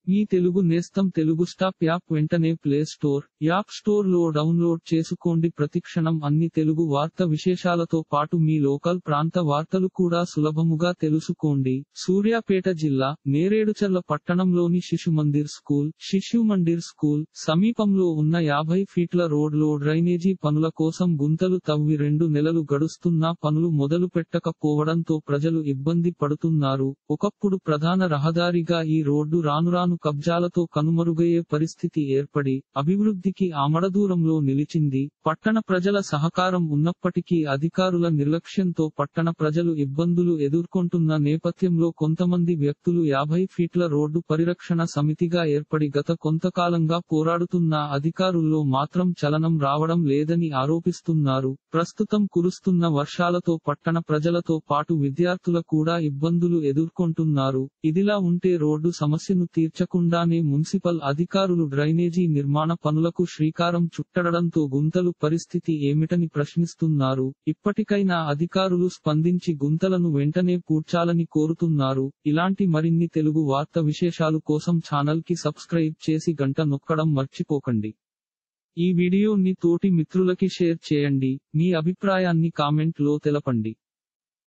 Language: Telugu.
మీ తెలుగు నేస్తం తెలుగు స్టాప్ యాప్ వెంటనే ప్లే స్టోర్ యాప్ స్టోర్ లో డౌన్లోడ్ చేసుకోండి ప్రతిక్షణం అన్ని తెలుగు వార్త విశేషాలతో పాటు మీ లోకల్ ప్రాంత వార్తలు కూడా సులభముగా తెలుసుకోండి సూర్యాపేట జిల్లా నేరేడుచర్ల పట్టణంలోని శిశు మందిర్ స్కూల్ శిశు మందిర్ స్కూల్ సమీపంలో ఉన్న యాభై ఫీట్ల రోడ్ లో డ్రైనేజీ పనుల కోసం గుంతలు తవ్వి రెండు నెలలు గడుస్తున్నా పనులు మొదలు పెట్టకపోవడంతో ప్రజలు ఇబ్బంది పడుతున్నారు ఒకప్పుడు ప్రధాన రహదారిగా ఈ రోడ్డు రాను రాను కబ్జాలతో కనుమరుగయ్యే పరిస్థితి ఏర్పడి అభివృద్ధికి ఆమడదూరంలో నిలిచింది పట్టణ ప్రజల సహకారం ఉన్నప్పటికీ అధికారుల నిర్లక్ష్యంతో పట్టణ ప్రజలు ఇబ్బందులు ఎదుర్కొంటున్న నేపథ్యంలో కొంతమంది వ్యక్తులు యాభై ఫీట్ల రోడ్డు పరిరక్షణ సమితిగా ఏర్పడి గత కొంతకాలంగా పోరాడుతున్న అధికారుల్లో మాత్రం చలనం రావడం లేదని ఆరోపిస్తున్నారు ప్రస్తుతం కురుస్తున్న వర్షాలతో పట్టణ ప్రజలతో పాటు విద్యార్థుల కూడా ఇబ్బందులు ఎదుర్కొంటున్నారు ఇదిలా ఉంటే రోడ్డు సమస్యను తీర్చకుండానే మున్సిపల్ అధికారులు డ్రైనేజీ నిర్మాణ పనులకు శ్రీకారం చుట్టడంతో గుంతలు పరిస్థితి ఏమిటని ప్రశ్నిస్తున్నారు ఇప్పటికైనా అధికారులు స్పందించి గుంతలను వెంటనే పూడ్చాలని కోరుతున్నారు ఇలాంటి మరిన్ని తెలుగు వార్త విశేషాలు కోసం ఛానల్ కి సబ్స్క్రైబ్ చేసి గంట నొక్కడం మర్చిపోకండి ఈ వీడియోని తోటి మిత్రులకి షేర్ చేయండి మీ అభిప్రాయాన్ని కామెంట్ లో తెలపండి